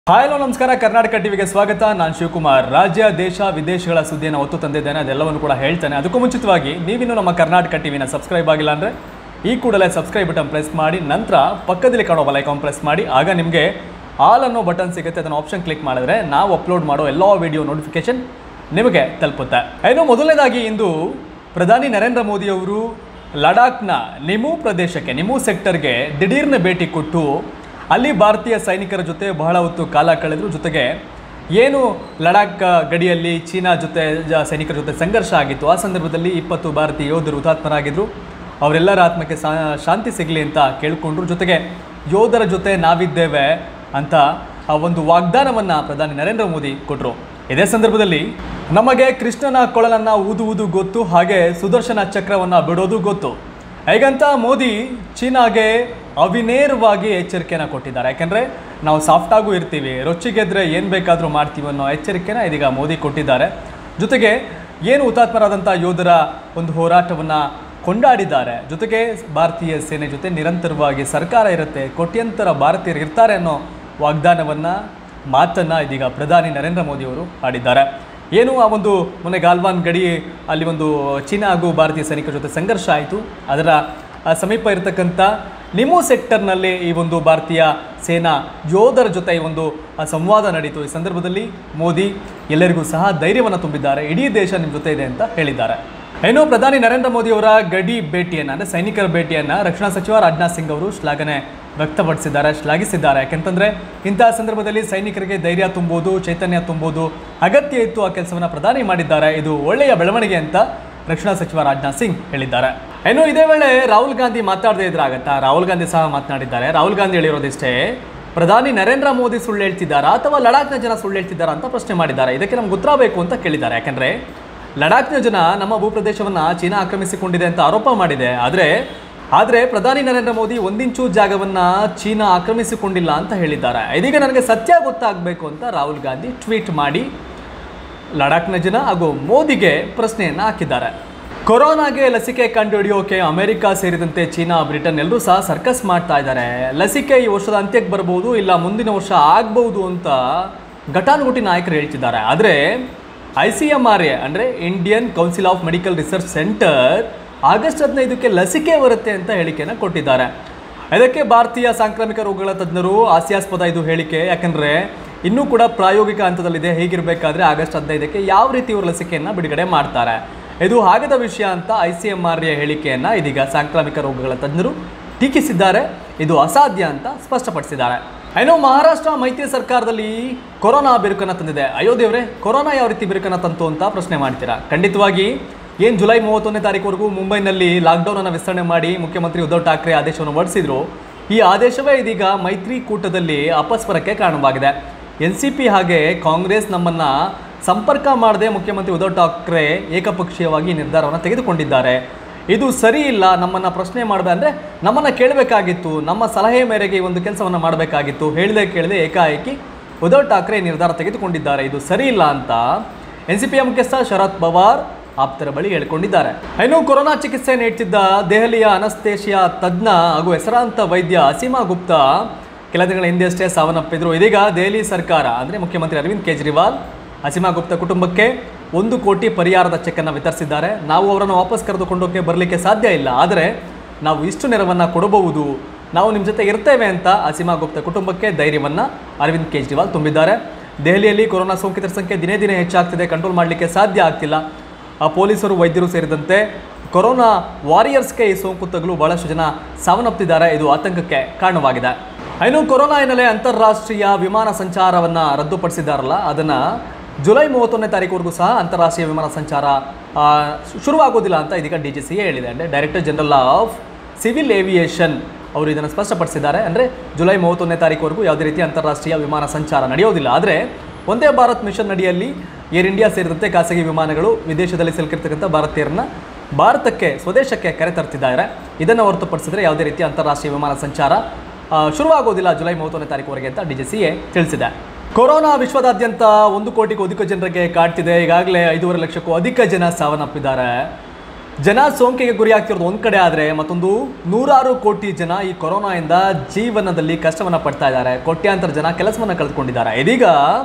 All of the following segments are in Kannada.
ಹಾಯ್ ಹಲೋ ನಮಸ್ಕಾರ ಕರ್ನಾಟಕ ಟಿವಿಗೆ ಸ್ವಾಗತ ನಾನು ಶಿವಕುಮಾರ್ ರಾಜ್ಯ ದೇಶ ವಿದೇಶಗಳ ಸುದ್ದಿಯನ್ನು ಒತ್ತು ತಂದಿದ್ದೇನೆ ಅದೆಲ್ಲವನ್ನು ಕೂಡ ಹೇಳ್ತೇನೆ ಅದಕ್ಕೂ ಮುಂಚಿತವಾಗಿ ನೀವಿನ್ನೂ ನಮ್ಮ ಕರ್ನಾಟಕ ಟಿವಿನ ಸಬ್ಸ್ಕ್ರೈಬ್ ಆಗಿಲ್ಲ ಅಂದರೆ ಈ ಕೂಡಲೇ ಸಬ್ಸ್ಕ್ರೈಬ್ ಬಟನ್ ಪ್ರೆಸ್ ಮಾಡಿ ನಂತರ ಪಕ್ಕದಲ್ಲಿ ಕಾಣೋ ಬೆಲ್ ಐಕಾನ್ ಪ್ರೆಸ್ ಮಾಡಿ ಆಗ ನಿಮಗೆ ಆಲ್ ಅನ್ನೋ ಬಟನ್ ಸಿಗುತ್ತೆ ಅದನ್ನು ಆಪ್ಷನ್ ಕ್ಲಿಕ್ ಮಾಡಿದ್ರೆ ನಾವು ಅಪ್ಲೋಡ್ ಮಾಡೋ ಎಲ್ಲ ವಿಡಿಯೋ ನೋಟಿಫಿಕೇಶನ್ ನಿಮಗೆ ತಲುಪುತ್ತೆ ಇನ್ನು ಮೊದಲನೇದಾಗಿ ಇಂದು ಪ್ರಧಾನಿ ನರೇಂದ್ರ ಮೋದಿ ಅವರು ಲಡಾಖ್ನ ನಿಮೂ ಪ್ರದೇಶಕ್ಕೆ ನಿಮೂ ಸೆಕ್ಟರ್ಗೆ ದಿಢೀರ್ನ ಭೇಟಿ ಕೊಟ್ಟು ಅಲ್ಲಿ ಭಾರತೀಯ ಸೈನಿಕರ ಜೊತೆ ಬಹಳ ಹೊತ್ತು ಕಾಲ ಕಳೆದ್ರು ಜೊತೆಗೆ ಏನು ಲಡಾಖ್ ಗಡಿಯಲ್ಲಿ ಚೀನಾ ಜೊತೆ ಜ- ಸೈನಿಕರ ಜೊತೆ ಸಂಘರ್ಷ ಆಗಿತ್ತು ಆ ಸಂದರ್ಭದಲ್ಲಿ ಇಪ್ಪತ್ತು ಭಾರತೀಯ ಯೋಧರು ಹುತಾತ್ಮರಾಗಿದ್ದರು ಅವರೆಲ್ಲರ ಆತ್ಮಕ್ಕೆ ಸಾ- ಶಾಂತಿ ಸಿಗಲಿ ಅಂತ ಕೇಳಿಕೊಂಡ್ರು ಜೊತೆಗೆ ಯೋಧರ ಜೊತೆ ನಾವಿದ್ದೇವೆ ಅಂತ ಆ ಒಂದು ವಾಗ್ದಾನವನ್ನು ಪ್ರಧಾನಿ ನರೇಂದ್ರ ಮೋದಿ ಕೊಟ್ಟರು ಇದೇ ಸಂದರ್ಭದಲ್ಲಿ ನಮಗೆ ಕೃಷ್ಣನ ಕೊಳಲನ್ನು ಊದುವುದು ಗೊತ್ತು ಹಾಗೆ ಸುದರ್ಶನ ಚಕ್ರವನ್ನು ಬಿಡೋದು ಗೊತ್ತು ಹೇಗಂತ ಮೋದಿ ಚೀನಾಗೆ ಅವಿನೇರವಾಗಿ ಎಚ್ಚರಿಕೆನ ಕೊಟ್ಟಿದ್ದಾರೆ ಯಾಕಂದರೆ ನಾವು ಸಾಫ್ಟಾಗೂ ಇರ್ತೀವಿ ರೊಚ್ಚಿಗೆದ್ರೆ ಏನು ಬೇಕಾದರೂ ಮಾಡ್ತೀವಿ ಅನ್ನೋ ಎಚ್ಚರಿಕೆನ ಇದೀಗ ಮೋದಿ ಕೊಟ್ಟಿದ್ದಾರೆ ಜೊತೆಗೆ ಏನು ಹುತಾತ್ಮರಾದಂಥ ಯೋಧರ ಒಂದು ಹೋರಾಟವನ್ನು ಕೊಂಡಾಡಿದ್ದಾರೆ ಜೊತೆಗೆ ಭಾರತೀಯ ಸೇನೆ ಜೊತೆ ನಿರಂತರವಾಗಿ ಸರ್ಕಾರ ಇರುತ್ತೆ ಕೋಟ್ಯಂತರ ಭಾರತೀಯರು ಇರ್ತಾರೆ ಅನ್ನೋ ವಾಗ್ದಾನವನ್ನು ಮಾತನ್ನು ಇದೀಗ ಪ್ರಧಾನಿ ನರೇಂದ್ರ ಮೋದಿಯವರು ಆಡಿದ್ದಾರೆ ಏನು ಆ ಒಂದು ಮೊನ್ನೆ ಗಾಲ್ವಾನ್ ಗಡಿ ಅಲ್ಲಿ ಒಂದು ಚೀನಾ ಹಾಗೂ ಭಾರತೀಯ ಸೈನಿಕರ ಜೊತೆ ಸಂಘರ್ಷ ಆಯಿತು ಅದರ ಆ, ಸಮೀಪ ಇರತಕ್ಕಂಥ ನಿಮೋ ಸೆಕ್ಟರ್ನಲ್ಲಿ ಈ ಒಂದು ಭಾರತೀಯ ಸೇನಾ ಯೋಧರ ಜೊತೆ ಈ ಒಂದು ಆ, ಸಂವಾದ ನಡೀತು ಈ ಸಂದರ್ಭದಲ್ಲಿ ಮೋದಿ ಎಲ್ಲರಿಗೂ ಸಹ ಧೈರ್ಯವನ್ನು ತುಂಬಿದ್ದಾರೆ ಇಡೀ ದೇಶ ನಿಮ್ಮ ಜೊತೆ ಇದೆ ಅಂತ ಹೇಳಿದ್ದಾರೆ ಏನು ಪ್ರಧಾನಿ ನರೇಂದ್ರ ಮೋದಿ ಅವರ ಗಡಿ ಭೇಟಿಯನ್ನು ಅಂದರೆ ಸೈನಿಕರ ಭೇಟಿಯನ್ನು ರಕ್ಷಣಾ ಸಚಿವ ರಾಜನಾಥ್ ಸಿಂಗ್ ಅವರು ಶ್ಲಾಘನೆ ವ್ಯಕ್ತಪಡಿಸಿದ್ದಾರೆ ಶ್ಲಾಘಿಸಿದ್ದಾರೆ ಯಾಕೆಂತಂದರೆ ಇಂತಹ ಸಂದರ್ಭದಲ್ಲಿ ಸೈನಿಕರಿಗೆ ಧೈರ್ಯ ತುಂಬುವುದು ಚೈತನ್ಯ ತುಂಬುವುದು ಅಗತ್ಯ ಇತ್ತು ಆ ಕೆಲಸವನ್ನು ಪ್ರಧಾನಿ ಮಾಡಿದ್ದಾರೆ ಇದು ಒಳ್ಳೆಯ ಬೆಳವಣಿಗೆ ಅಂತ ರಕ್ಷಣಾ ಸಚಿವ ರಾಜನಾಥ್ ಸಿಂಗ್ ಹೇಳಿದ್ದಾರೆ ಇನ್ನು ಇದೇ ವೇಳೆ ರಾಹುಲ್ ಗಾಂಧಿ ಮಾತಾಡದೇ ಇದ್ರೆ ಆಗತ್ತಾ ರಾಹುಲ್ ಗಾಂಧಿ ಸಹ ಮಾತನಾಡಿದ್ದಾರೆ ರಾಹುಲ್ ಗಾಂಧಿ ಹೇಳಿರೋದಿಷ್ಟೇ ಪ್ರಧಾನಿ ನರೇಂದ್ರ ಮೋದಿ ಸುಳ್ಳು ಹೇಳ್ತಿದ್ದಾರಾ ಅಥವಾ ಲಡಾಖ್ನ ಜನ ಸುಳ್ಳು ಹೇಳ್ತಿದ್ದಾರಾ ಅಂತ ಪ್ರಶ್ನೆ ಮಾಡಿದ್ದಾರೆ ಇದಕ್ಕೆ ನಮ್ಗೆ ಉತ್ತರ ಬೇಕು ಅಂತ ಕೇಳಿದ್ದಾರೆ ಯಾಕಂದ್ರೆ ಲಡಾಖ್ನ ಜನ ನಮ್ಮ ಭೂಪ್ರದೇಶವನ್ನ ಚೀನಾ ಆಕ್ರಮಿಸಿಕೊಂಡಿದೆ ಅಂತ ಆರೋಪ ಮಾಡಿದೆ ಆದರೆ ಆದರೆ ಪ್ರಧಾನಿ ನರೇಂದ್ರ ಮೋದಿ ಒಂದಿಂಚು ಜಾಗವನ್ನ ಚೀನಾ ಆಕ್ರಮಿಸಿಕೊಂಡಿಲ್ಲ ಅಂತ ಹೇಳಿದ್ದಾರೆ ಇದೀಗ ನನಗೆ ಸತ್ಯ ಗೊತ್ತಾಗಬೇಕು ಅಂತ ರಾಹುಲ್ ಗಾಂಧಿ ಟ್ವೀಟ್ ಮಾಡಿ ಲಡಾಖ್ನ ಜನ ಹಾಗೂ ಮೋದಿಗೆ ಪ್ರಶ್ನೆಯನ್ನು ಹಾಕಿದ್ದಾರೆ ಕೊರೋನಾಗೆ ಲಸಿಕೆ ಕಂಡುಹಿಡಿಯೋಕೆ ಅಮೆರಿಕ ಸೇರಿದಂತೆ ಚೀನಾ ಬ್ರಿಟನ್ ಎಲ್ಲರೂ ಸಹ ಸರ್ಕಸ್ ಮಾಡ್ತಾ ಇದ್ದಾರೆ ಲಸಿಕೆ ಈ ವರ್ಷದ ಅಂತ್ಯಕ್ಕೆ ಬರ್ಬೋದು ಇಲ್ಲ ಮುಂದಿನ ವರ್ಷ ಆಗ್ಬಹುದು ಅಂತ ಘಟಾನುಘಟಿ ನಾಯಕರು ಹೇಳ್ತಿದ್ದಾರೆ ಆದರೆ ಐ ಸಿ ಎಮ್ ಆರ್ ಎ ಅಂದರೆ Indian council of medical research centre August ಹದಿನೈದಕ್ಕೆ ಲಸಿಕೆ ಬರುತ್ತೆ ಅಂತ ಹೇಳಿಕೆಯನ್ನು ಕೊಟ್ಟಿದ್ದಾರೆ ಇದಕ್ಕೆ ಭಾರತೀಯ ಸಾಂಕ್ರಾಮಿಕ ರೋಗಗಳ ತಜ್ಞರು ಹಾಸ್ಯಾಸ್ಪದ ಇದು ಹೇಳಿಕೆ ಯಾಕಂದ್ರೆ ಇನ್ನೂ ಕೂಡ ಪ್ರಾಯೋಗಿಕ ಹಂತದಲ್ಲಿದೆ ಹೀಗಿರಬೇಕಾದ್ರೆ ಆಗಸ್ಟ್ ಹದಿನೈದಕ್ಕೆ ಯಾವ ರೀತಿ ಇವರು ಲಸಿಕೆಯನ್ನು ಬಿಡುಗಡೆ ಮಾಡ್ತಾರೆ ಇದು ಆಗದ ವಿಷಯ ಅಂತ ಐ ಸಿ ಎಂ ಆರ್ ಎ ಹೇಳಿಕೆಯನ್ನು ಇದೀಗ ಸಾಂಕ್ರಾಮಿಕ ರೋಗಗಳ ತಜ್ಞರು ಟೀಕಿಸಿದ್ದಾರೆ ಇದು ಅಸಾಧ್ಯ ಅಂತ ಸ್ಪಷ್ಟಪಡಿಸಿದ್ದಾರೆ ಇನ್ನು ಮಹಾರಾಷ್ಟ್ರ ಮೈತ್ರಿ ಸರ್ಕಾರದಲ್ಲಿ ಕೊರೋನಾ ಬಿರುಕನ್ನು ತಂದಿದೆ ಅಯ್ಯೋ ದೇವ್ರೆ ಕೊರೋನಾ ಯಾವ ರೀತಿ ಬಿರುಕನ್ನು ತಂತು ಅಂತ ಪ್ರಶ್ನೆ ಮಾಡ್ತೀರಾ ಖಂಡಿತವಾಗಿ ಏನು ಜುಲೈ ಮೂವತ್ತೊಂದನೇ ತಾರೀಕುವರೆಗೂ ಮುಂಬೈನಲ್ಲಿ ಲಾಕ್ಡೌನ್ ಅನ್ನು ವಿಸ್ತರಣೆ ಮಾಡಿ ಮುಖ್ಯಮಂತ್ರಿ ಉದ್ಧವ್ ಠಾಕ್ರೆ ಆದೇಶವನ್ನು ಹೊರಡಿಸಿದ್ರು ಈ ಆದೇಶವೇ ಇದೀಗ ಮೈತ್ರಿಕೂಟದಲ್ಲಿ ಅಪಸ್ವರಕ್ಕೆ ಕಾರಣವಾಗಿದೆ ಎನ್ ಸಿ ಪಿ ಹಾಗೆ ಕಾಂಗ್ರೆಸ್ ನಮ್ಮನ್ನ ಸಂಪರ್ಕ ಮಾಡದೆ ಮುಖ್ಯಮಂತ್ರಿ ಉದ್ಧವ್ ಠಾಕ್ರೆ ಏಕಪಕ್ಷೀಯವಾಗಿ ಈ ನಿರ್ಧಾರವನ್ನು ತೆಗೆದುಕೊಂಡಿದ್ದಾರೆ ಇದು ಸರಿ ಇಲ್ಲ ನಮ್ಮನ್ನ ಪ್ರಶ್ನೆ ಮಾಡবে ಅಂದರೆ ನಮ್ಮನ್ನ ಕೇಳಬೇಕಾಗಿತ್ತು ನಮ್ಮ ಸಲಹೆ ಮೇರೆಗೆ ಈ ಒಂದು ಕೆಲಸವನ್ನು ಮಾಡಬೇಕಾಗಿತ್ತು ಹೇಳಿದೆ ಕೇಳಿದೆ ಏಕಾಏಕಿ ಉದ್ಧವ್ ಠಾಕ್ರೆ ಈ ನಿರ್ಧಾರ ತೆಗೆದುಕೊಂಡಿದ್ದಾರೆ ಇದು ಸರಿ ಇಲ್ಲ ಅಂತ ಎನ್ ಸಿ ಪಿಯ ಮುಖ್ಯಸ್ಥ ಶರದ್ ಪವಾರ್ ಆಪ್ತರ ಬಳಿ ಹೇಳಿಕೊಂಡಿದ್ದಾರೆ ಇನ್ನು ಕೊರೋನಾ ಚಿಕಿತ್ಸೆ ನೀಡ್ತಿದ್ದ ದೆಹಲಿಯ ಅನಸ್ತೇಶಿಯಾ ತಜ್ಞ ಹಾಗೂ ಹೆಸರಾಂತ ವೈದ್ಯ ಅಸೀಮಾ ಗುಪ್ತಾ ಕೆಲ ದಿನಗಳ ಹಿಂದೆ ಅಷ್ಟೇ ಸಾವನ್ನಪ್ಪಿದ್ರು ಇದೀಗ ದೆಹಲಿ ಸರ್ಕಾರ ಅಂದರೆ ಮುಖ್ಯಮಂತ್ರಿ ಅರವಿಂದ್ ಕೇಜ್ರಿವಾಲ್ ಅಸೀಮಾ ಗುಪ್ತಾ ಕುಟುಂಬಕ್ಕೆ ಒಂದು ಕೋಟಿ ಪರಿಹಾರದ ಚೆಕ್ ಅನ್ನು ವಿತರಿಸಿದ್ದಾರೆ ನಾವು ಅವರನ್ನು ವಾಪಸ್ ಕರೆದುಕೊಂಡೋಕೆ ಬರಲಿಕ್ಕೆ ಸಾಧ್ಯ ಇಲ್ಲ ಆದರೆ ನಾವು ಇಷ್ಟು ನೆರವನ್ನು ಕೊಡಬಹುದು ನಾವು ನಿಮ್ಮ ಜೊತೆ ಇರ್ತೇವೆ ಅಂತ ಅಸೀಮಾ ಗುಪ್ತಾ ಕುಟುಂಬಕ್ಕೆ ಧೈರ್ಯವನ್ನು ಅರವಿಂದ್ ಕೇಜ್ರಿವಾಲ್ ತುಂಬಿದ್ದಾರೆ ದೆಹಲಿಯಲ್ಲಿ ಕೊರೋನಾ ಸೋಂಕಿತರ ಸಂಖ್ಯೆ ದಿನೇ ದಿನೇ ಹೆಚ್ಚಾಗ್ತಿದೆ ಕಂಟ್ರೋಲ್ ಮಾಡಲಿಕ್ಕೆ ಸಾಧ್ಯ ಆಗ್ತಿಲ್ಲ ಆ ಪೊಲೀಸರು ವೈದ್ಯರು ಸೇರಿದಂತೆ ಕೊರೋನಾ ವಾರಿಯರ್ಸ್ಗೆ ಈ ಸೋಂಕು ತಗಲು ಬಹಳಷ್ಟು ಜನ ಸಾವನ್ನಪ್ಪಿದ್ದಾರೆ ಇದು ಆತಂಕಕ್ಕೆ ಕಾರಣವಾಗಿದೆ ಇನ್ನು ಕೊರೋನಾ ಹಿನ್ನೆಲೆ ಅಂತಾರಾಷ್ಟ್ರೀಯ ವಿಮಾನ ಸಂಚಾರವನ್ನು ರದ್ದುಪಡಿಸಿದ್ದಾರಲ್ಲ ಅದನ್ನು ಜುಲೈ ಮೂವತ್ತೊಂದನೇ ತಾರೀಕುವರೆಗೂ ಸಹ ಅಂತಾರಾಷ್ಟ್ರೀಯ ವಿಮಾನ ಸಂಚಾರ ಆ, ಶುರುವಾಗೋದಿಲ್ಲ ಅಂತ ಇದೀಗ ಡಿ ಜಿ ಸಿ ಎ ಹೇಳಿದೆ ಅಂದರೆ director general of civil aviation ಅವರು ಇದನ್ನು ಸ್ಪಷ್ಟಪಡಿಸಿದ್ದಾರೆ ಅಂದರೆ ಜುಲೈ ಮೂವತ್ತೊಂದನೇ ತಾರೀಕುವರೆಗೂ ಯಾವುದೇ ರೀತಿಯ ಅಂತಾರಾಷ್ಟ್ರೀಯ ವಿಮಾನ ಸಂಚಾರ ನಡೆಯೋದಿಲ್ಲ ಆದರೆ ಒಂದೇ ಭಾರತ್ ಮಿಷನ್ ಅಡಿಯಲ್ಲಿ ಏರ್ ಇಂಡಿಯಾ ಸೇರಿದಂತೆ ಖಾಸಗಿ ವಿಮಾನಗಳು ವಿದೇಶದಲ್ಲಿ ಸಿಲುಕಿರ್ತಕ್ಕಂಥ ಭಾರತೀಯರನ್ನ ಭಾರತಕ್ಕೆ ಸ್ವದೇಶಕ್ಕೆ ಕರೆತರ್ತಿದ್ದಾರೆ ಇದನ್ನು ಹೊರತುಪಡಿಸಿದ್ರೆ ಯಾವುದೇ ರೀತಿಯ ಅಂತಾರಾಷ್ಟ್ರೀಯ ವಿಮಾನ ಸಂಚಾರ ಆ, ಶುರುವಾಗೋದಿಲ್ಲ ಜುಲೈ ಮೂವತ್ತೊಂದನೇ ತಾರೀಕುವರೆಗೆ ಅಂತ ಡಿ ಜಿ ಸಿ ಎ ತಿಳಿಸಿದೆ ಕೊರೋನಾ ವಿಶ್ವದಾದ್ಯಂತ ಒಂದು ಕೋಟಿಗೂ ಅಧಿಕ ಜನರಿಗೆ ಕಾಡ್ತಿದೆ ಈಗಾಗಲೇ ಐದೂವರೆ ಲಕ್ಷಕ್ಕೂ ಅಧಿಕ ಜನ ಸಾವನ್ನಪ್ಪಿದ್ದಾರೆ ಜನ ಸೋಂಕಿಗೆ ಗುರಿಯಾಗ್ತಿರೋದು ಒಂದು ಕಡೆ ಆದರೆ ಮತ್ತೊಂದು ನೂರಾರು ಕೋಟಿ ಜನ ಈ ಕೊರೋನಾಯಿಂದ ಜೀವನದಲ್ಲಿ ಕಷ್ಟವನ್ನು ಪಡ್ತಾ ಇದ್ದಾರೆ ಕೋಟ್ಯಾಂತರ ಜನ ಕೆಲಸವನ್ನು ಕಳೆದುಕೊಂಡಿದ್ದಾರೆ ಇದೀಗ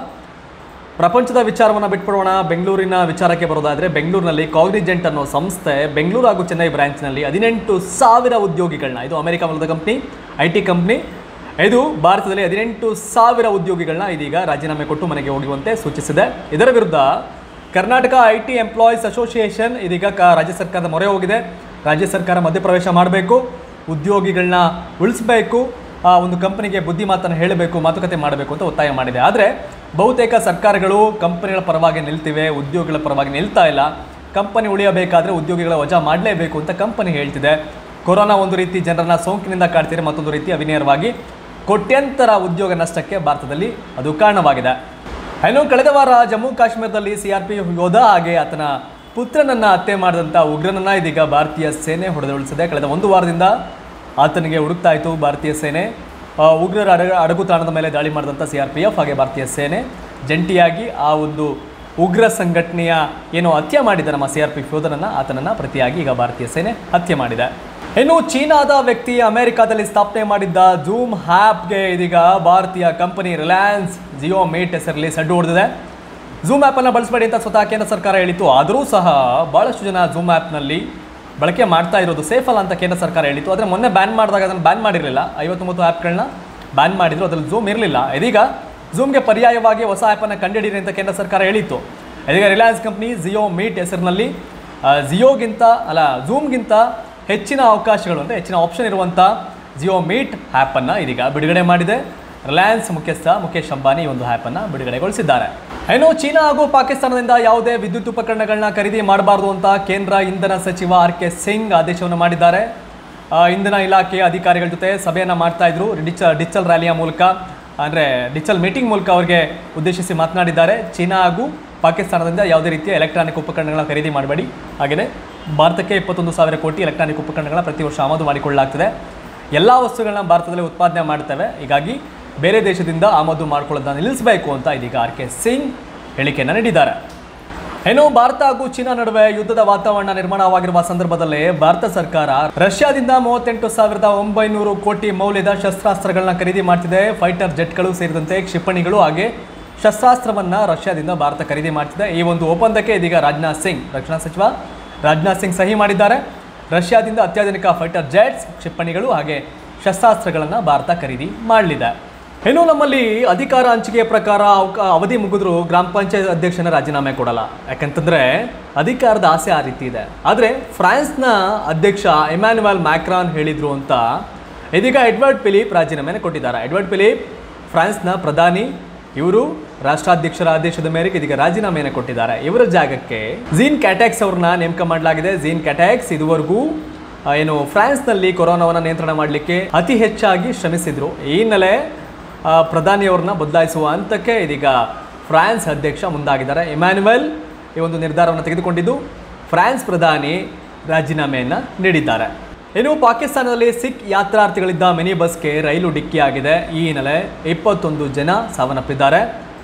ಪ್ರಪಂಚದ ವಿಚಾರವನ್ನು ಬಿಟ್ಬಿಡೋಣ ಬೆಂಗಳೂರಿನ ವಿಚಾರಕ್ಕೆ ಬರೋದಾದರೆ ಬೆಂಗಳೂರಿನಲ್ಲಿ ಕಾಗ್ನಿಜೆಂಟ್ ಅನ್ನೋ ಸಂಸ್ಥೆ ಬೆಂಗಳೂರು ಹಾಗೂ ಚೆನ್ನೈ ಬ್ರಾಂಚ್ನಲ್ಲಿ ಹದಿನೆಂಟು ಸಾವಿರ ಉದ್ಯೋಗಿಗಳನ್ನ ಇದು ಅಮೆರಿಕ ಮೂಲದ ಕಂಪ್ನಿ ಐ ಟಿ ಕಂಪ್ನಿ ಇದು ಭಾರತದಲ್ಲಿ ಹದಿನೆಂಟು ಸಾವಿರ ಉದ್ಯೋಗಿಗಳನ್ನ ಇದೀಗ ರಾಜೀನಾಮೆ ಕೊಟ್ಟು ಮನೆಗೆ ಹೋಗುವಂತೆ ಸೂಚಿಸಿದೆ ಇದರ ವಿರುದ್ಧ Karnataka I T employees association ಇದೀಗ ಕ ರಾಜ್ಯ ಸರ್ಕಾರದ ಮೊರೆ ಹೋಗಿದೆ ರಾಜ್ಯ ಸರ್ಕಾರ ಮಧ್ಯಪ್ರವೇಶ ಮಾಡಬೇಕು ಉದ್ಯೋಗಿಗಳನ್ನ ಉಳಿಸಬೇಕು ಆ ಒಂದು ಕಂಪನಿಗೆ ಬುದ್ಧಿ ಮಾತನ್ನು ಹೇಳಬೇಕು ಮಾತುಕತೆ ಮಾಡಬೇಕು ಅಂತ ಒತ್ತಾಯ ಮಾಡಿದೆ ಆದರೆ ಬಹುತೇಕ ಸರ್ಕಾರಗಳು ಕಂಪನಿಗಳ ಪರವಾಗಿ ನಿಲ್ತಿವೆ ಉದ್ಯೋಗಿಗಳ ಪರವಾಗಿ ನಿಲ್ತಾ ಇಲ್ಲ ಕಂಪನಿ ಉಳಿಯಬೇಕಾದ್ರೆ ಉದ್ಯೋಗಿಗಳ ವಜಾ ಮಾಡಲೇಬೇಕು ಅಂತ ಕಂಪನಿ ಹೇಳ್ತಿದೆ ಕೊರೋನಾ ಒಂದು ರೀತಿ ಜನರನ್ನ ಸೋಂಕಿನಿಂದ ಕಾಡ್ತಿದೆ ಮತ್ತೊಂದು ರೀತಿ ಅವಿನೇರವಾಗಿ ಕೋಟ್ಯಂತರ ಉದ್ಯೋಗ ನಷ್ಟಕ್ಕೆ ಭಾರತದಲ್ಲಿ ಅದು ಕಾರಣವಾಗಿದೆ ಇನ್ನು ಕಳೆದ ವಾರ ಜಮ್ಮು ಕಾಶ್ಮೀರದಲ್ಲಿ ಸಿಆರ್ಪಿಎಫ್ ಯೋಧ ಹಾಗೆ ಆತನ ಪುತ್ರನನ್ನ ಹತ್ಯೆ ಮಾಡಿದಂಥ ಉಗ್ರನನ್ನ ಇದೀಗ ಭಾರತೀಯ ಸೇನೆ ಹೊಡೆದುರುಳಿಸಿದೆ ಕಳೆದ ಒಂದು ವಾರದಿಂದ ಆತನಿಗೆ ಹುಡುಕ್ತಾ ಇತ್ತು ಭಾರತೀಯ ಸೇನೆ ಆ, ಉಗ್ರರ ಅಡಗ ಅಡಗುತಾಣದ ಮೇಲೆ ದಾಳಿ ಮಾಡಿದಂಥ ಸಿ ಆರ್ ಪಿ ಎಫ್ ಹಾಗೆ ಭಾರತೀಯ ಸೇನೆ ಜಂಟಿಯಾಗಿ ಆ ಒಂದು ಉಗ್ರ ಸಂಘಟನೆಯ ಏನು ಹತ್ಯೆ ಮಾಡಿದ ನಮ್ಮ ಸಿ ಆರ್ ಪಿ ಯೋಧನನ್ನ ಆತನನ್ನ ಪ್ರತಿಯಾಗಿ ಈಗ ಭಾರತೀಯ ಸೇನೆ ಹತ್ಯೆ ಮಾಡಿದೆ ಇನ್ನು ಚೀನಾದ ವ್ಯಕ್ತಿ ಅಮೆರಿಕಾದಲ್ಲಿ ಸ್ಥಾಪನೆ ಮಾಡಿದ್ದ ಜೂಮ್ ಹ್ಯಾಪ್ಗೆ ಇದೀಗ ಭಾರತೀಯ ಕಂಪನಿ ರಿಲಯನ್ಸ್ ಜಿಯೋ ಮೀಟ್ ಹೆಸರಲ್ಲಿ ಸಡ್ಡು ಹೊಡೆದಿದೆ ಝೂಮ್ ಆ್ಯಪನ್ನು ಬಳಸಬೇಡಿ ಅಂತ ಸ್ವತಃ ಕೇಂದ್ರ ಸರ್ಕಾರ ಹೇಳಿತ್ತು ಆದರೂ ಸಹ ಭಾಳಷ್ಟು ಜನ ಝೂಮ್ ಆ್ಯಪ್ನಲ್ಲಿ ಬಳಕೆ ಮಾಡ್ತಾ ಇರೋದು ಸೇಫ್ ಅಲ್ಲ ಅಂತ ಕೇಂದ್ರ ಸರ್ಕಾರ ಹೇಳಿತ್ತು ಆದರೆ ಮೊನ್ನೆ ಬ್ಯಾನ್ ಮಾಡಿದಾಗ ಅದನ್ನು ಬ್ಯಾನ್ ಮಾಡಿರಲಿಲ್ಲ ಐವತ್ತೊಂಬತ್ತು ಆ್ಯಪ್ಗಳನ್ನ ಬ್ಯಾನ್ ಮಾಡಿದ್ರು ಅದ್ರಲ್ಲಿ ಝೂಮ್ ಇರಲಿಲ್ಲ ಇದೀಗ ಝೂಮ್ಗೆ ಪರ್ಯಾಯವಾಗಿ ಹೊಸ ಆ್ಯಪನ್ನು ಕಂಡುಹಿಡಿಯಿರಿ ಅಂತ ಕೇಂದ್ರ ಸರ್ಕಾರ ಹೇಳಿತ್ತು ಇದೀಗ ರಿಲಯನ್ಸ್ ಕಂಪ್ನಿ ಜಿಯೋ ಮೀಟ್ ಹೆಸರಿನಲ್ಲಿ ಆ, ಜಿಯೋಗಿಂತ ಅಲ್ಲ ಝೂಮ್ಗಿಂತ ಹೆಚ್ಚಿನ ಅವಕಾಶಗಳು ಅಂದರೆ ಹೆಚ್ಚಿನ ಆಪ್ಷನ್ ಇರುವಂಥ ಜಿಯೋ ಮೀಟ್ ಆ್ಯಪನ್ನು ಇದೀಗ ಬಿಡುಗಡೆ ಮಾಡಿದೆ ರಿಲಯನ್ಸ್ ಮುಖ್ಯಸ್ಥ ಮುಖೇಶ್ ಅಂಬಾನಿ ಈ ಒಂದು ಆ್ಯಪನ್ನು ಬಿಡುಗಡೆಗೊಳಿಸಿದ್ದಾರೆ ಇನ್ನು ಚೀನಾ ಹಾಗೂ ಪಾಕಿಸ್ತಾನದಿಂದ ಯಾವುದೇ ವಿದ್ಯುತ್ ಉಪಕರಣಗಳನ್ನ ಖರೀದಿ ಮಾಡಬಾರ್ದು ಅಂತ ಕೇಂದ್ರ ಇಂಧನ ಸಚಿವ ಆರ್ ಕೆ ಸಿಂಗ್ ಆದೇಶವನ್ನು ಮಾಡಿದ್ದಾರೆ ಆ, ಇಂಧನ ಇಲಾಖೆಯ ಅಧಿಕಾರಿಗಳ ಜೊತೆ ಸಭೆಯನ್ನು ಮಾಡ್ತಾ ಇದ್ರು ಡಿಚ ಡಿಜಿಟಲ್ ರ್ಯಾಲಿಯ ಮೂಲಕ ಅಂದರೆ ಡಿಜಿಟಲ್ ಮೀಟಿಂಗ್ ಮೂಲಕ ಅವರಿಗೆ ಉದ್ದೇಶಿಸಿ ಮಾತನಾಡಿದ್ದಾರೆ ಚೀನಾ ಹಾಗೂ ಪಾಕಿಸ್ತಾನದಿಂದ ಯಾವುದೇ ರೀತಿಯ ಎಲೆಕ್ಟ್ರಾನಿಕ್ ಉಪಕರಣಗಳನ್ನ ಖರೀದಿ ಮಾಡಬೇಡಿ ಹಾಗೆಯೇ ಭಾರತಕ್ಕೆ ಇಪ್ಪತ್ತೊಂದು ಸಾವಿರ ಕೋಟಿ ಎಲೆಕ್ಟ್ರಾನಿಕ್ ಉಪಕರಣಗಳನ್ನ ಪ್ರತಿ ವರ್ಷ ಆಮದು ಮಾಡಿಕೊಳ್ಳಲಾಗ್ತದೆ ಎಲ್ಲ ವಸ್ತುಗಳನ್ನ ಭಾರತದಲ್ಲಿ ಉತ್ಪಾದನೆ ಮಾಡ್ತೇವೆ ಹೀಗಾಗಿ ಬೇರೆ ದೇಶದಿಂದ ಆಮದು ಮಾಡ್ಕೊಳ್ಳೋದನ್ನ ನಿಲ್ಲಿಸಬೇಕು ಅಂತ ಇದೀಗ ಆರ್ ಕೆ ಸಿಂಗ್ ಹೇಳಿಕೆಯನ್ನು ನೀಡಿದ್ದಾರೆ ಇನ್ನು ಭಾರತ ಹಾಗೂ ಚೀನಾ ನಡುವೆ ಯುದ್ಧದ ವಾತಾವರಣ ನಿರ್ಮಾಣವಾಗಿರುವ ಸಂದರ್ಭದಲ್ಲೇ ಭಾರತ ಸರ್ಕಾರ ರಷ್ಯಾದಿಂದ ಮೂವತ್ತೆಂಟು ಸಾವಿರದ ಒಂಬೈನೂರು ಕೋಟಿ ಮೌಲ್ಯದ ಶಸ್ತ್ರಾಸ್ತ್ರಗಳನ್ನ ಖರೀದಿ ಮಾಡ್ತಿದೆ ಫೈಟರ್ ಜೆಟ್ಗಳು ಸೇರಿದಂತೆ ಕ್ಷಿಪಣಿಗಳು ಹಾಗೆ ಶಸ್ತ್ರಾಸ್ತ್ರವನ್ನ ರಷ್ಯಾದಿಂದ ಭಾರತ ಖರೀದಿ ಮಾಡ್ತಿದೆ ಈ ಒಂದು ಒಪ್ಪಂದಕ್ಕೆ ಇದೀಗ ರಾಜನಾಥ್ ಸಿಂಗ್ ರಕ್ಷಣಾ ಸಚಿವ ರಾಜನಾಥ್ ಸಿಂಗ್ ಸಹಿ ಮಾಡಿದ್ದಾರೆ ರಷ್ಯಾದಿಂದ ಅತ್ಯಾಧುನಿಕ ಫೈಟರ್ ಜೆಟ್ಸ್ ಕ್ಷಿಪಣಿಗಳು ಹಾಗೆ ಶಸ್ತ್ರಾಸ್ತ್ರಗಳನ್ನು ಭಾರತ ಖರೀದಿ ಮಾಡಲಿದೆ ಇನ್ನು ನಮ್ಮಲ್ಲಿ ಅಧಿಕಾರ ಹಂಚಿಕೆಯ ಪ್ರಕಾರ ಅವಕ- ಅವಧಿ ಮುಗಿದ್ರು ಗ್ರಾಮ ಪಂಚಾಯತ್ ಅಧ್ಯಕ್ಷನ ರಾಜೀನಾಮೆ ಕೊಡಲ್ಲ ಯಾಕಂತಂದ್ರೆ ಅಧಿಕಾರದ ಆಸೆ ಆ ರೀತಿ ಇದೆ ಆದರೆ ಫ್ರಾನ್ಸ್ನ ಅಧ್ಯಕ್ಷ ಎಮ್ಯಾನ್ಯುವಲ್ ಮ್ಯಾಕ್ರಾನ್ ಹೇಳಿದ್ರು ಅಂತ ಇದೀಗ ಎಡ್ವರ್ಡ್ ಫಿಲಿಪ್ ರಾಜೀನಾಮೆನ ಕೊಟ್ಟಿದ್ದಾರೆ ಎಡ್ವರ್ಡ್ ಫಿಲಿಪ್ ಫ್ರಾನ್ಸ್ನ ಪ್ರಧಾನಿ ಇವರು ರಾಷ್ಟ್ರಾಧ್ಯಕ್ಷರ ಆದೇಶದ ಮೇರೆಗೆ ಇದೀಗ ರಾಜೀನಾಮೆಯನ್ನು ಕೊಟ್ಟಿದ್ದಾರೆ ಇವರ ಜಾಗಕ್ಕೆ ಝೀನ್ ಕ್ಯಾಟ್ಯಾಕ್ಸ್ ಅವ್ರನ್ನ ನೇಮಕ ಮಾಡಲಾಗಿದೆ ಝೀನ್ ಕ್ಯಾಟ್ಯಾಕ್ಸ್ ಇದುವರೆಗೂ ಆ, ಏನು ಫ್ರಾನ್ಸ್ನಲ್ಲಿ ಕೊರೋನಾವನ್ನು ನಿಯಂತ್ರಣ ಮಾಡಲಿಕ್ಕೆ ಅತಿ ಹೆಚ್ಚಾಗಿ ಶ್ರಮಿಸಿದ್ರು ಈ ಹಿನ್ನೆಲೆ ಆ, ಪ್ರಧಾನಿಯವ್ರನ್ನ ಬದಲಾಯಿಸುವ ಹಂತಕ್ಕೆ ಇದೀಗ ಫ್ರಾನ್ಸ್ ಅಧ್ಯಕ್ಷ ಮುಂದಾಗಿದ್ದಾರೆ ಇಮ್ಯಾನ್ಯುವೆಲ್ ಈ ಒಂದು ನಿರ್ಧಾರವನ್ನು ತೆಗೆದುಕೊಂಡಿದ್ದು ಫ್ರಾನ್ಸ್ ಪ್ರಧಾನಿ ರಾಜೀನಾಮೆಯನ್ನು ನೀಡಿದ್ದಾರೆ ಇನ್ನು ಪಾಕಿಸ್ತಾನದಲ್ಲಿ ಸಿಖ್ ಯಾತ್ರಾರ್ಥಿಗಳಿದ್ದ ಮಿನಿ ಬಸ್ಗೆ ರೈಲು ಡಿಕ್ಕಿಯಾಗಿದೆ ಈ ಹಿನ್ನೆಲೆ ಇಪ್ಪತ್ತೊಂದು ಜನ ಸಾವನ್ನಪ್ಪಿದ್ದಾರೆ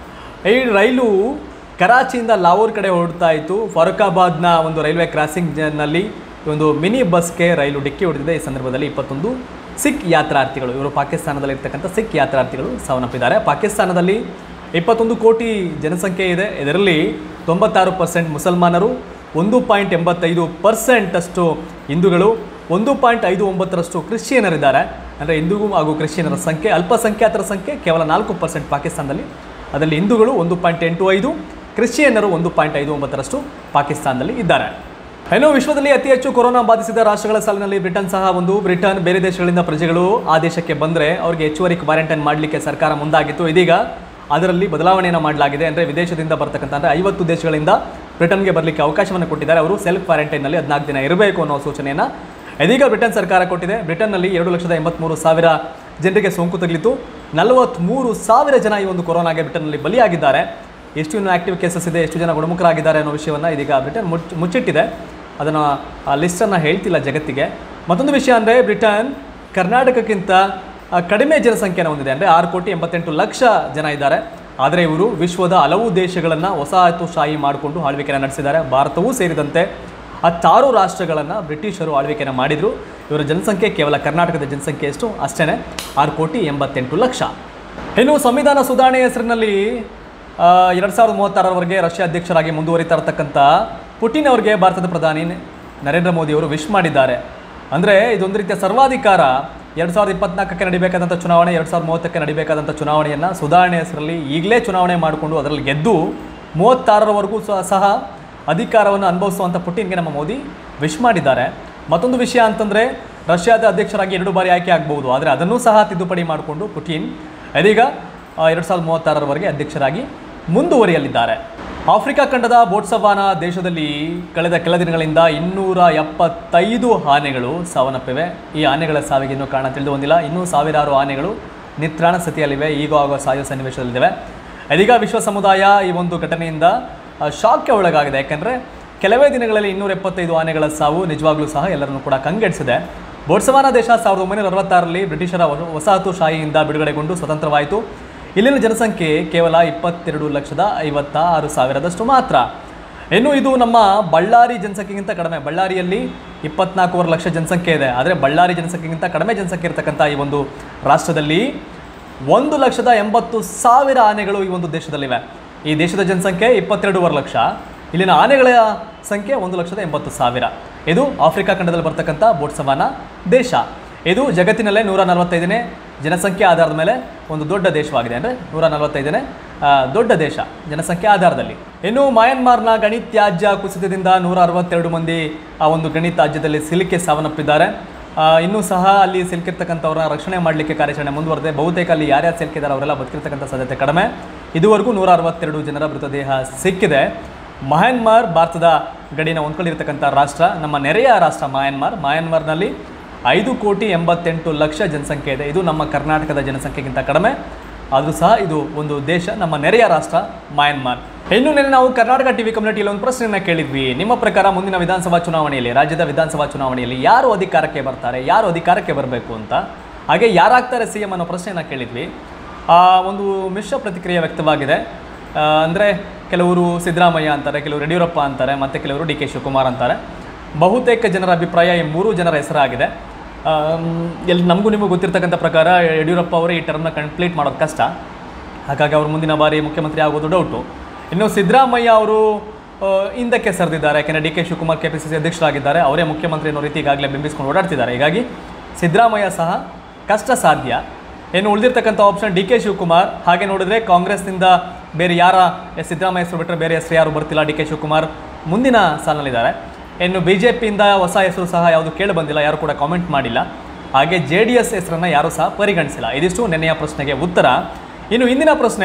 ಈ ರೈಲು ಕರಾಚಿಯಿಂದ ಲಾಹೋರ್ ಕಡೆ ಹೊರಡ್ತಾ ಇತ್ತು ಫಾರೂಕಾಬಾದ್ನ ಒಂದು ರೈಲ್ವೆ ಕ್ರಾಸಿಂಗ್ನಲ್ಲಿ ಒಂದು ಮಿನಿ ಬಸ್ಗೆ ರೈಲು ಡಿಕ್ಕಿ ಹೊಡೆದಿದೆ ಈ ಸಂದರ್ಭದಲ್ಲಿ ಇಪ್ಪತ್ತೊಂದು ಸಿಖ್ ಯಾತ್ರಾರ್ಥಿಗಳು ಇವರು ಪಾಕಿಸ್ತಾನದಲ್ಲಿ ಇರ್ತಕ್ಕಂಥ ಸಿಖ್ ಯಾತ್ರಾರ್ಥಿಗಳು ಸಾವನ್ನಪ್ಪಿದ್ದಾರೆ ಪಾಕಿಸ್ತಾನದಲ್ಲಿ ಇಪ್ಪತ್ತೊಂದು ಕೋಟಿ ಜನಸಂಖ್ಯೆ ಇದೆ ಇದರಲ್ಲಿ ತೊಂಬತ್ತಾರು ಪರ್ಸೆಂಟ್ ಮುಸಲ್ಮಾನರು ಒಂದು ಪಾಯಿಂಟ್ ಎಂಬತ್ತೈದು ಪರ್ಸೆಂಟ್ ಅಷ್ಟು ಹಿಂದೂಗಳು ಒಂದು ಪಾಯಿಂಟ್ ಐದು ಒಂಬತ್ತರಷ್ಟು ಕ್ರಿಶ್ಚಿಯನರಿದ್ದಾರೆ ಅಂದರೆ ಹಿಂದೂ ಹಾಗೂ ಕ್ರಿಶ್ಚಿಯನರ ಸಂಖ್ಯೆ ಅಲ್ಪಸಂಖ್ಯಾತರ ಸಂಖ್ಯೆ ಕೇವಲ ನಾಲ್ಕು ಪರ್ಸೆಂಟ್ ಪಾಕಿಸ್ತಾನದಲ್ಲಿ ಅದರಲ್ಲಿ ಹಿಂದೂಗಳು ಒಂದು ಪಾಯಿಂಟ್ ಎಂಟು ಐದು ಕ್ರಿಶ್ಚಿಯನ್ನರು ಒಂದು ಪಾಯಿಂಟ್ ಐದು ಒಂಬತ್ತರಷ್ಟು ಪಾಕಿಸ್ತಾನದಲ್ಲಿ ಇದ್ದಾರೆ ಇನ್ನು ವಿಶ್ವದಲ್ಲಿ ಅತಿ ಹೆಚ್ಚು ಕೊರೋನಾ ಬಾಧಿಸಿದ ರಾಷ್ಟ್ರಗಳ ಸಾಲಿನಲ್ಲಿ ಬ್ರಿಟನ್ ಸಹ ಒಂದು ಬ್ರಿಟನ್ ಬೇರೆ ದೇಶಗಳಿಂದ ಪ್ರಜೆಗಳು ಆ ದೇಶಕ್ಕೆ ಬಂದರೆ ಅವರಿಗೆ ಹೆಚ್ಚುವರಿ ಕ್ವಾರಂಟೈನ್ ಮಾಡಲಿಕ್ಕೆ ಸರ್ಕಾರ ಮುಂದಾಗಿತ್ತು ಇದೀಗ ಅದರಲ್ಲಿ ಬದಲಾವಣೆಯನ್ನು ಮಾಡಲಾಗಿದೆ ಅಂದರೆ ವಿದೇಶದಿಂದ ಬರ್ತಕ್ಕಂಥ ಅಂದರೆ ಐವತ್ತು ದೇಶಗಳಿಂದ ಬ್ರಿಟನ್ಗೆ ಬರಲಿಕ್ಕೆ ಅವಕಾಶವನ್ನು ಕೊಟ್ಟಿದ್ದಾರೆ ಅವರು ಸೆಲ್ಫ್ ಕ್ವಾರಂಟೈನ್ನಲ್ಲಿ ಹದಿನಾಲ್ಕು ದಿನ ಇರಬೇಕು ಅನ್ನೋ ಸೂಚನೆಯನ್ನು ಇದೀಗ ಬ್ರಿಟನ್ ಸರ್ಕಾರ ಕೊಟ್ಟಿದೆ ಬ್ರಿಟನ್ನಲ್ಲಿ ಎರಡು ಲಕ್ಷದ ಎಂಬತ್ಮೂರು ಸಾವಿರ ಜನರಿಗೆ ಸೋಂಕು ತಗುಲಿತು ನಲವತ್ತ್ಮೂರು ಸಾವಿರ ಜನ ಈ ಒಂದು ಕೊರೋನಾಗೆ ಬ್ರಿಟನ್ನಲ್ಲಿ ಬಲಿಯಾಗಿದ್ದಾರೆ ಎಷ್ಟು ಇನ್ನು ಆಕ್ಟಿವ್ ಕೇಸಸ್ ಇದೆ ಎಷ್ಟು ಜನ ಗುಣಮುಖರಾಗಿದ್ದಾರೆ ಅನ್ನೋ ವಿಷಯವನ್ನು ಇದೀಗ ಬ್ರಿಟನ್ ಮುಚ್ಚ ಮುಚ್ಚಿಟ್ಟಿದೆ ಅದನ್ನು ಆ ಲಿಸ್ಟನ್ನು ಹೇಳ್ತಿಲ್ಲ ಜಗತ್ತಿಗೆ ಮತ್ತೊಂದು ವಿಷಯ ಅಂದರೆ ಬ್ರಿಟನ್ ಕರ್ನಾಟಕಕ್ಕಿಂತ ಆ, ಕಡಿಮೆ ಜನಸಂಖ್ಯೆನ ಹೊಂದಿದೆ ಅಂದರೆ ಆರು ಕೋಟಿ ಎಂಬತ್ತೆಂಟು ಲಕ್ಷ ಜನ ಇದ್ದಾರೆ ಆದರೆ ಇವರು ವಿಶ್ವದ ಹಲವು ದೇಶಗಳನ್ನು ವಸಾಹತುಶಾಹಿ ಮಾಡಿಕೊಂಡು ಆಳ್ವಿಕೆಯನ್ನು ನಡೆಸಿದ್ದಾರೆ ಭಾರತವೂ ಸೇರಿದಂತೆ ಹತ್ತಾರು ರಾಷ್ಟ್ರಗಳನ್ನು ಬ್ರಿಟಿಷರು ಆಳ್ವಿಕೆಯನ್ನು ಮಾಡಿದರು ಇವರ ಜನಸಂಖ್ಯೆ ಕೇವಲ ಕರ್ನಾಟಕದ ಜನಸಂಖ್ಯೆ ಎಷ್ಟು ಅಷ್ಟೇ ಆರು ಕೋಟಿ ಎಂಬತ್ತೆಂಟು ಲಕ್ಷ ಇನ್ನು ಸಂವಿಧಾನ ಸುಧಾರಣೆ ಹೆಸರಿನಲ್ಲಿ ಎರಡು ಸಾವಿರದ ಮೂವತ್ತಾರರವರೆಗೆ ರಷ್ಯಾ ಅಧ್ಯಕ್ಷರಾಗಿ ಮುಂದುವರಿತಾ ಇರತಕ್ಕಂಥ ಪುಟಿನ್ ಅವರಿಗೆ ಭಾರತದ ಪ್ರಧಾನಿ ನರೇಂದ್ರ ಮೋದಿ ಅವರು ವಿಶ್ ಮಾಡಿದ್ದಾರೆ ಅಂದರೆ ಇದೊಂದು ರೀತಿಯ ಸರ್ವಾಧಿಕಾರ ಎರಡು ಸಾವಿರದ ಇಪ್ಪತ್ನಾಲ್ಕಕ್ಕೆ ನಡಿಬೇಕಾದಂಥ ಚುನಾವಣೆ ಎರಡು ಸಾವಿರದ ಮೂವತ್ತಕ್ಕೆ ನಡಿಬೇಕಾದಂಥ ಚುನಾವಣೆಯನ್ನು ಸುಧಾರಣೆ ಹೆಸರಲ್ಲಿ ಈಗಲೇ ಚುನಾವಣೆ ಮಾಡಿಕೊಂಡು ಅದರಲ್ಲಿ ಗೆದ್ದು ಮೂವತ್ತಾರರವರೆಗೂ ಸಹ ಸಹ ಅಧಿಕಾರವನ್ನು ಅನುಭವಿಸುವಂಥ ಪುಟಿನ್ಗೆ ನಮ್ಮ ಮೋದಿ ವಿಶ್ ಮಾಡಿದ್ದಾರೆ ಮತ್ತೊಂದು ವಿಷಯ ಅಂತಂದರೆ ರಷ್ಯಾದ ಅಧ್ಯಕ್ಷರಾಗಿ ಎರಡು ಬಾರಿ ಆಯ್ಕೆ ಆಗ್ಬೋದು ಆದರೆ ಅದನ್ನೂ ಸಹ ತಿದ್ದುಪಡಿ ಮಾಡಿಕೊಂಡು ಪುಟಿನ್ ಇದೀಗ ಎರಡು ಸಾವಿರದ ಮೂವತ್ತಾರರವರೆಗೆ ಅಧ್ಯಕ್ಷರಾಗಿ ಮುಂದುವರಿಯಲಿದ್ದಾರೆ ಆಫ್ರಿಕಾ ಖಂಡದ ಬೋಟ್ಸವಾನ ದೇಶದಲ್ಲಿ ಕಳೆದ ಕೆಲ ದಿನಗಳಿಂದ ಇನ್ನೂರ ಎಪ್ಪತ್ತೈದು ಆನೆಗಳು ಸಾವನ್ನಪ್ಪಿವೆ ಈ ಆನೆಗಳ ಸಾವಿಗೆ ಇನ್ನೂ ಕಾರಣ ತಿಳಿದು ಬಂದಿಲ್ಲ ಇನ್ನೂ ಸಾವಿರಾರು ಆನೆಗಳು ನಿತ್ರಾಣ ಸ್ಥಿತಿಯಲ್ಲಿವೆ ಈಗ ಆಗೋ ಸಾಯೋ ಸನ್ನಿವೇಶದಲ್ಲಿವೆ ಇದೀಗ ವಿಶ್ವ ಸಮುದಾಯ ಈ ಒಂದು ಘಟನೆಯಿಂದ ಆ, ಶಾಕ್ಗೆ ಒಳಗಾಗಿದೆ ಯಾಕೆಂದರೆ ಕೆಲವೇ ದಿನಗಳಲ್ಲಿ ಇನ್ನೂರ ಎಪ್ಪತ್ತೈದು ಆನೆಗಳ ಸಾವು ನಿಜವಾಗ್ಲೂ ಸಹ ಎಲ್ಲರನ್ನೂ ಕೂಡ ಕಂಗೆಡಿಸಿದೆ ಬೋಟ್ಸವಾನ ದೇಶ ಸಾವಿರದ ಒಂಬೈನೂರ ಅರವತ್ತಾರರಲ್ಲಿ ಬ್ರಿಟಿಷರ ವಸ- ವಸಾಹತುಶಾಹಿಯಿಂದ ಬಿಡುಗಡೆಗೊಂಡು ಸ್ವತಂತ್ರವಾಯಿತು ಇಲ್ಲಿನ ಜನಸಂಖ್ಯೆ ಕೇವಲ ಇಪ್ಪತ್ತೆರಡು ಲಕ್ಷದ ಐವತ್ತ ಆರು ಸಾವಿರದಷ್ಟು ಮಾತ್ರ ಇನ್ನು ಇದು ನಮ್ಮ ಬಳ್ಳಾರಿ ಜನಸಂಖ್ಯೆಗಿಂತ ಕಡಿಮೆ ಬಳ್ಳಾರಿಯಲ್ಲಿ ಇಪ್ಪತ್ನಾಲ್ಕೂವರೆ ಲಕ್ಷ ಜನಸಂಖ್ಯೆ ಇದೆ ಆದರೆ ಬಳ್ಳಾರಿ ಜನಸಂಖ್ಯೆಗಿಂತ ಕಡಿಮೆ ಜನಸಂಖ್ಯೆ ಇರತಕ್ಕಂಥ ಈ ಒಂದು ರಾಷ್ಟ್ರದಲ್ಲಿ ಒಂದು ಲಕ್ಷದ ಎಂಬತ್ತು ಸಾವಿರ ಆನೆಗಳು ಈ ಒಂದು ದೇಶದಲ್ಲಿವೆ ಈ ದೇಶದ ಜನಸಂಖ್ಯೆ ಇಪ್ಪತ್ತೆರಡೂವರೆ ಲಕ್ಷ ಇಲ್ಲಿನ ಆನೆಗಳ ಸಂಖ್ಯೆ ಒಂದು ಲಕ್ಷದ ಎಂಬತ್ತು ಸಾವಿರ ಇದು ಆಫ್ರಿಕಾ ಖಂಡದಲ್ಲಿ ಬರ್ತಕ್ಕಂಥ ಬೋಟ್ಸವಾನ ದೇಶ ಇದು ಜಗತ್ತಿನಲ್ಲೇ ನೂರ ನಲವತ್ತೈದನೇ ಜನಸಂಖ್ಯೆ ಆಧಾರದ ಮೇಲೆ ಒಂದು ದೊಡ್ಡ ದೇಶವಾಗಿದೆ ಅಂದರೆ ನೂರ ನಲವತ್ತೈದನೇ ಆ, ದೊಡ್ಡ ದೇಶ ಜನಸಂಖ್ಯೆ ಆಧಾರದಲ್ಲಿ ಇನ್ನು ಮಯನ್ಮಾರ್ನ ಗಣಿ ತ್ಯಾಜ್ಯ ಕುಸಿತದಿಂದ ನೂರ ಅರವತ್ತೆರಡು ಮಂದಿ ಆ ಒಂದು ಗಣಿ ತ್ಯಾಜ್ಯದಲ್ಲಿ ಸಿಲುಕಿ ಸಾವನ್ನಪ್ಪಿದ್ದಾರೆ ಆ, ಇನ್ನೂ ಸಹ ಅಲ್ಲಿ ಸಿಲುಕಿರ್ತಕ್ಕಂಥವ್ರನ್ನ ರಕ್ಷಣೆ ಮಾಡಲಿಕ್ಕೆ ಕಾರ್ಯಾಚರಣೆ ಮುಂದುವರೆದೆ ಬಹುತೇಕ ಅಲ್ಲಿ ಯಾರ್ಯಾರು ಸಿಲುಕಿದ್ದಾರೆ ಅವರೆಲ್ಲ ಬದುಕಿರ್ತಕ್ಕಂಥ ಸಾಧ್ಯತೆ ಕಡಿಮೆ ಇದುವರೆಗೂ ನೂರ ಅರವತ್ತೆರಡು ಜನರ ಮೃತದೇಹ ಸಿಕ್ಕಿದೆ ಮಯನ್ಮಾರ್ ಭಾರತದ ಗಡಿನ ಹೊಂದ್ಕೊಂಡಿರ್ತಕ್ಕಂಥ ರಾಷ್ಟ್ರ ನಮ್ಮ ನೆರೆಯ ರಾಷ್ಟ್ರ ಮಯನ್ಮಾರ್ ಮಯನ್ಮಾರ್ನಲ್ಲಿ ಐದು ಕೋಟಿ ಎಂಬತ್ತೆಂಟು ಲಕ್ಷ ಜನಸಂಖ್ಯೆ ಇದೆ ಇದು ನಮ್ಮ ಕರ್ನಾಟಕದ ಜನಸಂಖ್ಯೆಗಿಂತ ಕಡಿಮೆ ಆದರೂ ಸಹ ಇದು ಒಂದು ದೇಶ ನಮ್ಮ ನೆರೆಯ ರಾಷ್ಟ್ರ ಮಯನ್ಮಾರ್ ಇನ್ನು ನಿನ್ನೆ ನಾವು ಕರ್ನಾಟಕ ಟಿವಿ ಕಮ್ಯುನಿಟಿಯಲ್ಲಿ ಒಂದು ಪ್ರಶ್ನೆಯನ್ನ ಕೇಳಿದ್ವಿ ನಿಮ್ಮ ಪ್ರಕಾರ ಮುಂದಿನ ವಿಧಾನಸಭಾ ಚುನಾವಣೆಯಲ್ಲಿ ರಾಜ್ಯದ ವಿಧಾನಸಭಾ ಚುನಾವಣೆಯಲ್ಲಿ ಯಾರು ಅಧಿಕಾರಕ್ಕೆ ಬರ್ತಾರೆ ಯಾರು ಅಧಿಕಾರಕ್ಕೆ ಬರಬೇಕು ಅಂತ ಹಾಗೆ ಯಾರಾಗ್ತಾರೆ ಸಿ ಎಂ ಅನ್ನೋ ಪ್ರಶ್ನೆಯನ್ನ ಕೇಳಿದ್ವಿ ಆ ಒಂದು ಮಿಶ್ರ ಪ್ರತಿಕ್ರಿಯೆ ವ್ಯಕ್ತವಾಗಿದೆ ಅಂದರೆ ಕೆಲವರು ಸಿದ್ದರಾಮಯ್ಯ ಅಂತಾರೆ ಕೆಲವರು ಯಡಿಯೂರಪ್ಪ ಅಂತಾರೆ ಮತ್ತು ಕೆಲವರು ಡಿ ಕೆ ಶಿವಕುಮಾರ್ ಅಂತಾರೆ ಬಹುತೇಕ ಜನರ ಅಭಿಪ್ರಾಯ ಈ ಮೂರು ಜನರ ಹೆಸರಾಗಿದೆ ಆಮ್, ಎಲ್ಲಿ ನಮಗೂ ನಿಮಗೂ ಗೊತ್ತಿರ್ತಕ್ಕಂಥ ಪ್ರಕಾರ ಯಡಿಯೂರಪ್ಪ ಅವರೇ ಈ ಟರ್ಮ್ನ ಕಂಪ್ಲೀಟ್ ಮಾಡೋದು ಕಷ್ಟ ಹಾಗಾಗಿ ಅವರು ಮುಂದಿನ ಬಾರಿ ಮುಖ್ಯಮಂತ್ರಿ ಆಗೋದು ಡೌಟು ಇನ್ನು ಸಿದ್ದರಾಮಯ್ಯ ಅವರು ಆ, ಹಿಂದಕ್ಕೆ ಸರಿದಿದ್ದಾರೆ ಯಾಕೆಂದರೆ D K Shivakumar K P C C ಅಧ್ಯಕ್ಷರಾಗಿದ್ದಾರೆ ಅವರೇ ಮುಖ್ಯಮಂತ್ರಿ ಅನ್ನೋ ರೀತಿ ಈಗಾಗಲೇ ಬಿಂಬಿಸ್ಕೊಂಡು ಓಡಾಡ್ತಿದ್ದಾರೆ ಹೀಗಾಗಿ ಸಿದ್ದರಾಮಯ್ಯ ಸಹ ಕಷ್ಟ ಸಾಧ್ಯ ಇನ್ನು ಉಳಿದಿರ್ತಕ್ಕಂಥ ಆಪ್ಷನ್ ಡಿ ಕೆ ಶಿವಕುಮಾರ್ ಹಾಗೆ ನೋಡಿದ್ರೆ ಕಾಂಗ್ರೆಸ್ನಿಂದ ಬೇರೆ ಯಾರ ಎಸ್ ಸಿದ್ದರಾಮಯ್ಯ ಹೆಸರು ಬಿಟ್ಟರೆ ಬೇರೆ ಹೆಸರು ಯಾರು ಬರ್ತಿಲ್ಲ ಡಿ ಕೆ ಶಿವಕುಮಾರ್ ಮುಂದಿನ ಸಾಲಿನಲ್ಲಿದ್ದಾರೆ ಇನ್ನು ಬಿ ಜೆ ಪಿಯಿಂದ ಹೊಸ ಹೆಸರು ಸಹ ಯಾವುದು ಕೇಳಿ ಬಂದಿಲ್ಲ ಯಾರು ಕೂಡ ಕಾಮೆಂಟ್ ಮಾಡಿಲ್ಲ ಹಾಗೆ ಜೆ ಡಿ ಎಸ್ ಹೆಸರನ್ನು ಯಾರೂ ಸಹ ಪರಿಗಣಿಸಿಲ್ಲ ಇದಿಷ್ಟು ನೆನೆಯ ಪ್ರಶ್ನೆಗೆ ಉತ್ತರ ಇನ್ನು ಇಂದಿನ ಪ್ರಶ್ನೆ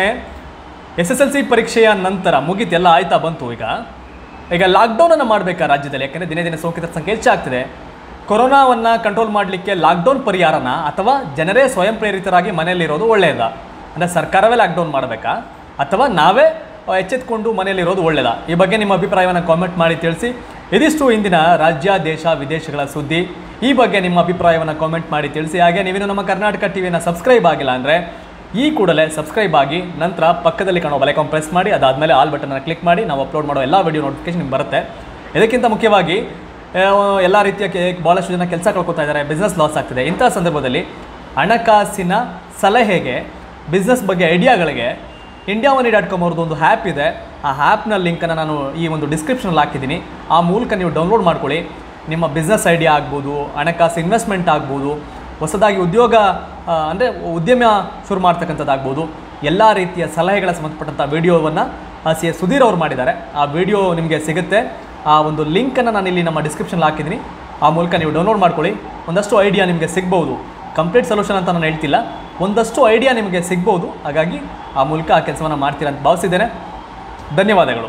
ಎಸ್ ಎಸ್ ಎಲ್ ಸಿ ಪರೀಕ್ಷೆಯ ನಂತರ ಮುಗಿತೆಲ್ಲ ಆಯ್ತಾ ಬಂತು ಈಗ ಈಗ ಲಾಕ್ಡೌನನ್ನು ಮಾಡಬೇಕಾ ರಾಜ್ಯದಲ್ಲಿ ಯಾಕಂದರೆ ದಿನೇ ದಿನೇ ಸೋಂಕಿತರ ಸಂಖ್ಯೆ ಹೆಚ್ಚಾಗ್ತಿದೆ ಕೊರೋನಾವನ್ನು ಕಂಟ್ರೋಲ್ ಮಾಡಲಿಕ್ಕೆ ಲಾಕ್ಡೌನ್ ಪರಿಹಾರನ ಅಥವಾ ಜನರೇ ಸ್ವಯಂ ಪ್ರೇರಿತರಾಗಿ ಮನೆಯಲ್ಲಿರೋದು ಒಳ್ಳೆಯದ ಅಂದರೆ ಸರ್ಕಾರವೇ ಲಾಕ್ಡೌನ್ ಮಾಡಬೇಕಾ ಅಥವಾ ನಾವೇ ಆ, ಎಚ್ಚೆತ್ಕೊಂಡು ಮನೆಯಲ್ಲಿರೋದು ಒಳ್ಳೆಯದಾ ಈ ಬಗ್ಗೆ ನಿಮ್ಮ ಅಭಿಪ್ರಾಯವನ್ನು ಕಾಮೆಂಟ್ ಮಾಡಿ ತಿಳಿಸಿ ಇದಿಷ್ಟು ಇಂದಿನ ರಾಜ್ಯ ದೇಶ ವಿದೇಶಗಳ ಸುದ್ದಿ ಈ ಬಗ್ಗೆ ನಿಮ್ಮ ಅಭಿಪ್ರಾಯವನ್ನು ಕಾಮೆಂಟ್ ಮಾಡಿ ತಿಳಿಸಿ ಹಾಗೆ ನೀವಿನ್ನು ನಮ್ಮ ಕರ್ನಾಟಕ ಟಿವಿನ ಸಬ್ಸ್ಕ್ರೈಬ್ ಆಗಿಲ್ಲ ಅಂದರೆ ಈ ಕೂಡಲೇ ಸಬ್ಸ್ಕ್ರೈಬ್ ಆಗಿ ನಂತರ ಪಕ್ಕದಲ್ಲಿ ಕಾಣೋ ಬಲೈಕಾನ್ ಪ್ರೆಸ್ ಮಾಡಿ ಅದಾದಮೇಲೆ ಆಲ್ ಬಟನ್ನ ಕ್ಲಿಕ್ ಮಾಡಿ ನಾವು ಅಪ್ಲೋಡ್ ಮಾಡೋ ಎಲ್ಲ ವಿಡಿಯೋ ನೋಟಿಫಿಕೇಶನ್ ನಿಮ್ಗೆ ಬರುತ್ತೆ ಇದಕ್ಕಿಂತ ಮುಖ್ಯವಾಗಿ ಎಲ್ಲ ರೀತಿಯ ಕೆ ಭಾಳಷ್ಟು ಜನ ಕೆಲಸ ಕಳ್ಕೊತಾ ಇದ್ದಾರೆ ಬಿಸ್ನೆಸ್ ಲಾಸ್ ಆಗ್ತಿದೆ ಇಂಥ ಸಂದರ್ಭದಲ್ಲಿ ಹಣಕಾಸಿನ ಸಲಹೆಗೆ ಬಿಸ್ನೆಸ್ ಬಗ್ಗೆ ಐಡಿಯಾಗಳಿಗೆ ಇಂಡಿಯಾ ಮನಿ ಡಾಟ್ ಕಾಮ್ ಅವ್ರದ್ದು ಒಂದು ಆ್ಯಪ್ ಇದೆ ಆ ಆ್ಯಪ್ನ ಲಿಂಕನ್ನು ನಾನು ಈ ಒಂದು ಡಿಸ್ಕ್ರಿಪ್ಷನಲ್ಲಿ ಹಾಕಿದ್ದೀನಿ ಆ ಮೂಲಕ ನೀವು ಡೌನ್ಲೋಡ್ ಮಾಡ್ಕೊಳ್ಳಿ ನಿಮ್ಮ ಬಿಸ್ನೆಸ್ ಐಡಿಯಾ ಆಗ್ಬೋದು ಹಣಕಾಸು ಇನ್ವೆಸ್ಟ್ಮೆಂಟ್ ಆಗ್ಬೋದು ಹೊಸದಾಗಿ ಉದ್ಯೋಗ ಅಂದರೆ ಉದ್ಯಮ ಶುರು ಮಾಡ್ತಕ್ಕಂಥದ್ದಾಗ್ಬೋದು ಎಲ್ಲ ರೀತಿಯ ಸಲಹೆಗಳ ಸಂಬಂಧಪಟ್ಟಂಥ ವಿಡಿಯೋವನ್ನು ಸಿ ಎಸ್ ಸುಧೀರ್ ಅವರು ಮಾಡಿದ್ದಾರೆ ಆ ವಿಡಿಯೋ ನಿಮಗೆ ಸಿಗುತ್ತೆ ಆ ಒಂದು ಲಿಂಕನ್ನು ನಾನು ಇಲ್ಲಿ ನಮ್ಮ ಡಿಸ್ಕ್ರಿಪ್ಷನ್ ಹಾಕಿದ್ದೀನಿ ಆ ಮೂಲಕ ನೀವು ಡೌನ್ಲೋಡ್ ಮಾಡ್ಕೊಳ್ಳಿ ಒಂದಷ್ಟು ಐಡಿಯಾ ನಿಮಗೆ ಸಿಗ್ಬೋದು ಕಂಪ್ಲೀಟ್ ಸೊಲ್ಯೂಷನ್ ಅಂತ ನಾನು ಹೇಳ್ತಿಲ್ಲ ಒಂದಷ್ಟು ಐಡಿಯಾ ನಿಮಗೆ ಸಿಗ್ಬೋದು ಹಾಗಾಗಿ ಆ ಮೂಲಕ ಆ ಕೆಲಸವನ್ನು ಮಾಡ್ತೀರಾ ಅಂತ ಭಾವಿಸಿದ್ದೇನೆ ಧನ್ಯವಾದಗಳು